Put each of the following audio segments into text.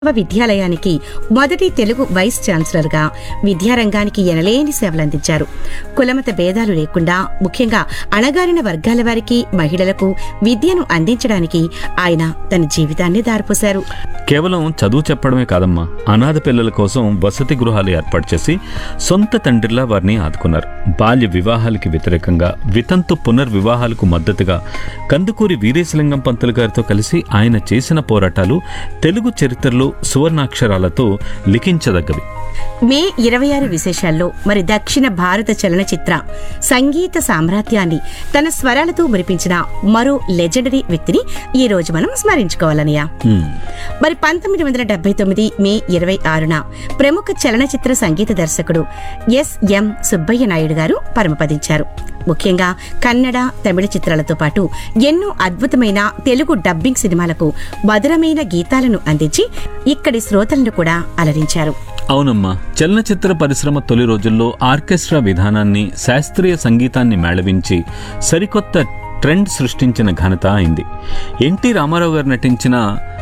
విద్యాలయానికి మొదటి Telugu vice chancellor గా విద్యారంగానికి ఎనలేని సేవలందించారు కులమత భేదాలు లేకుండా ముఖ్యంగా అణగారిన వర్గాల వారికి మహిళలకు విద్యను అందించడానికి ఆయన తన జీవితాన్ని దారిపోశారు కేవలం చదువు చెప్పడమే కాదమ్మా అనాథ పిల్లల కోసం వసతి గృహాలు ఏర్పాటు చేసి సొంత తండ్రిలా వారిని ఆదుకున్నారు బాల్య వివాహాలకి వ్యతిరేకంగా వితంతు పునర్వివాహాలకు మద్దతుగా కందుకూరి వీరేశలింగం పంతులు గారితో కలిసి ఆయన చేసిన పోరాటాలు తెలుగు చరిత్రలో సువర్ణాక్షరాలతో లిఖించదగ్గవి మే ఇరవై ఆరు విశేషాల్లో మరి దక్షిణ భారత చలనచిత్ర సంగీత సామ్రాజ్యాన్ని తన స్వరాలతో మురిపించిన మరో లెజెండరీ వ్యక్తిని ఈ రోజు మనం స్మరించుకోవాలనియా హ్మ్. మరి పంతొమ్మిది వందల డెబ్బై తొమ్మిది మే ఇరవై ఆరున ప్రముఖ చలనచిత్ర సంగీత దర్శకుడు ఎస్ఎం సుబ్బయ్య నాయుడు గారు పరమపదించారు ముఖ్యంగా కన్నడ తమిళ చిత్రాలతో పాటు ఎన్నో అద్భుతమైన తెలుగు డబ్బింగ్ సినిమాలకు మధురమైన గీతాలను అందించి ఇక్కడి శ్రోతలను కూడా అలరించారు అవునమ్మా చలనచిత్ర పరిశ్రమ తొలి రోజుల్లో ఆర్కెస్ట్రా విధానాన్ని శాస్త్రీయ సంగీతాన్ని మేళవించి సరికొత్త ట్రెండ్ సృష్టించిన ఘనత అయింది ఎన్టీ రామారావు గారు నటించిన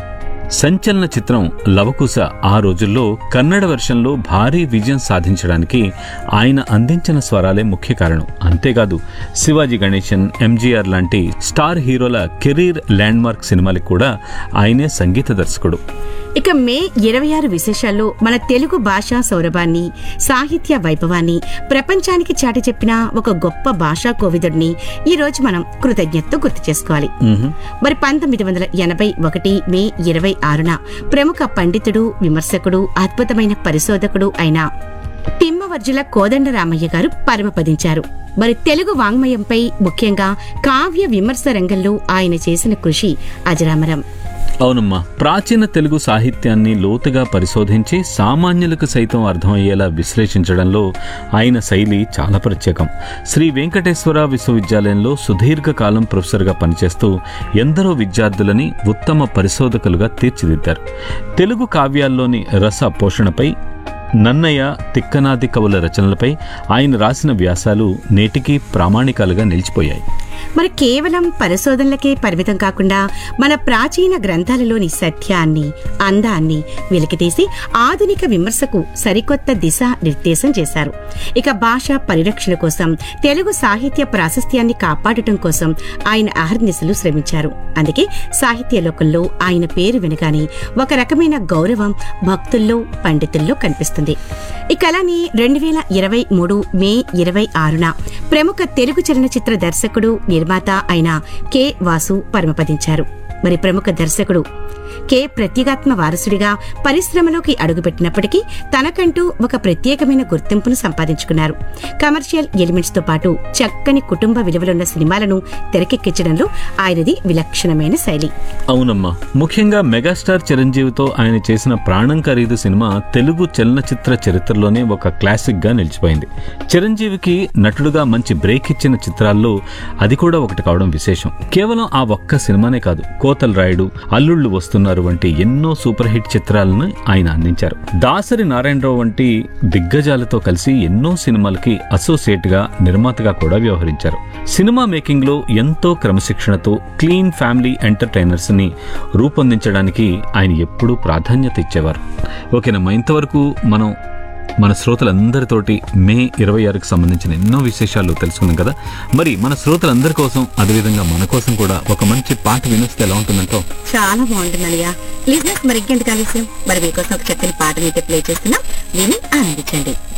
సంచలన చిత్రం లవకుశ ఆ రోజుల్లో కన్నడ వెర్షన్లో భారీ విజయం సాధించడానికి ఆయన అందించిన స్వరాలే ముఖ్య కారణం అంతేకాదు శివాజీ గణేశన్ ఎంజీఆర్ లాంటి స్టార్ హీరోల కెరీర్ ల్యాండ్మార్క్ సినిమాలకు కూడా ఆయనే సంగీత దర్శకుడు ఇక మే ఇరవై ఆరు విశేషాల్లో మన తెలుగు భాషా సౌరభాన్ని సాహిత్య వైభవాన్ని ప్రపంచానికి చాటి చెప్పిన ఒక గొప్ప భాషా కోవిదుడిని ఈ రోజు మనం కృతజ్ఞతతో గుర్తు చేసుకోవాలి మ్హూ. మరి పంతొమ్మిది వందల ఎనభై ఒకటి మే ఇరవై ఆరున ప్రముఖ పండితుడు విమర్శకుడు అద్భుతమైన పరిశోధకుడు అయిన తిమ్మవర్జుల కోదండరామయ్య గారు పరమపదించారు మరి తెలుగు వాంగ్మయంపై ముఖ్యంగా కావ్య విమర్శ రంగంలో ఆయన చేసిన కృషి అజరామరం అవునమ్మా ప్రాచీన తెలుగు సాహిత్యాన్ని లోతుగా పరిశోధించి సామాన్యులకు సైతం అర్థమయ్యేలా విశ్లేషించడంలో ఆయన శైలి చాలా ప్రత్యేకం శ్రీ వెంకటేశ్వర విశ్వవిద్యాలయంలో సుదీర్ఘకాలం ప్రొఫెసర్గా పనిచేస్తూ ఎందరో విద్యార్థులని ఉత్తమ పరిశోధకులుగా తీర్చిదిద్దారు తెలుగు కావ్యాల్లోని రస పోషణపై నన్నయ్య తిక్కనాది కవుల రచనలపై ఆయన రాసిన వ్యాసాలు నేటికి ప్రామాణికాలుగా నిలిచిపోయాయి మరి కేవలం పరిశోధనలకే పరిమితం కాకుండా మన ప్రాచీన గ్రంథాలలోని సత్యాన్ని అందాన్ని వెలికితీసి ఆధునిక విమర్శకు సరికొత్త దిశ నిర్దేశం చేశారు ఇక భాష పరిరక్షణ కోసం తెలుగు సాహిత్య ప్రాశస్త్యాన్ని కాపాడటం కోసం ఆయన అహర్నిశలు శ్రమించారు అందుకే సాహిత్య లోకంలో ఆయన పేరు వినగానే ఒక రకమైన గౌరవం భక్తుల్లో పండితుల్లో కనిపిస్తుంది ఇక అలానే రెండు వేల ఇరవై మూడు మే ఇరవై ఆరున ప్రముఖ తెలుగు చలనచిత్ర దర్శకుడు నిర్మాత అయిన కె వాసు పరమపదించారు మరి ప్రముఖ దర్శకుడు కె ప్రత్యేగాత్మ వారసుడిగా పరిశ్రమలోకి అడుగుపెట్టినప్పటికీ తనకంటూ ఒక ప్రత్యేకమైన గుర్తింపును సంపాదించుకున్నారు కమర్షియల్ ఎలిమెంట్స్ తో పాటు చక్కని కుటుంబ విలువలున్న సినిమాలను తెరకెక్కించడంలో ఆయనది విలక్షణమైన శైలి అవునమ్మా ముఖ్యంగా మెగాస్టార్ చిరంజీవితో ఆయన చేసిన ప్రాణం ఖరీదు సినిమా తెలుగు చలనచిత్ర చరిత్రలోనే ఒక క్లాసిక్ గా నిలిచిపోయింది చిరంజీవికి నటుడుగా మంచి బ్రేక్ ఇచ్చిన చిత్రాల్లో అది కూడా ఒకటి కావడం విశేషం కేవలం ఆ ఒక్క సినిమానే కాదు కోతల్ రాయుడు అల్లుళ్ళు వస్తున్నారు వంటి ఎన్నో సూపర్ హిట్ చిత్రాలను ఆయన అందించారు దాసరి నారాయణరావు వంటి దిగ్గజాలతో కలిసి ఎన్నో సినిమాలకి అసోసియేట్ గా నిర్మాతగా కూడా వ్యవహరించారు సినిమా మేకింగ్ లో ఎంతో క్రమశిక్షణతో క్లీన్ ఫ్యామిలీ ఎంటర్టైనర్స్ ని రూపొందించడానికి ఆయన ఎప్పుడూ ప్రాధాన్యత ఇచ్చేవారు ఓకేనమ్మా ఇంతవరకు మనం మన శ్రోతలందరితోటి మే ఇరవై ఆరుకి సంబంధించిన ఎన్నో విశేషాలు తెలుసుకున్నాం కదా మరి మన శ్రోతలందరి కోసం అదేవిధంగా మన కోసం కూడా ఒక మంచి పాట వినొస్తే ఎలా ఉంటుందంటో చాలా బాగుంటుంది అలియా లిజినెస్ మరి ఇంకెందుకు ఆలస్యం మరి మీకోసం ఒక చక్కని పాట మీతో ప్లే చేస్తున్నాం విని ఆనందించండి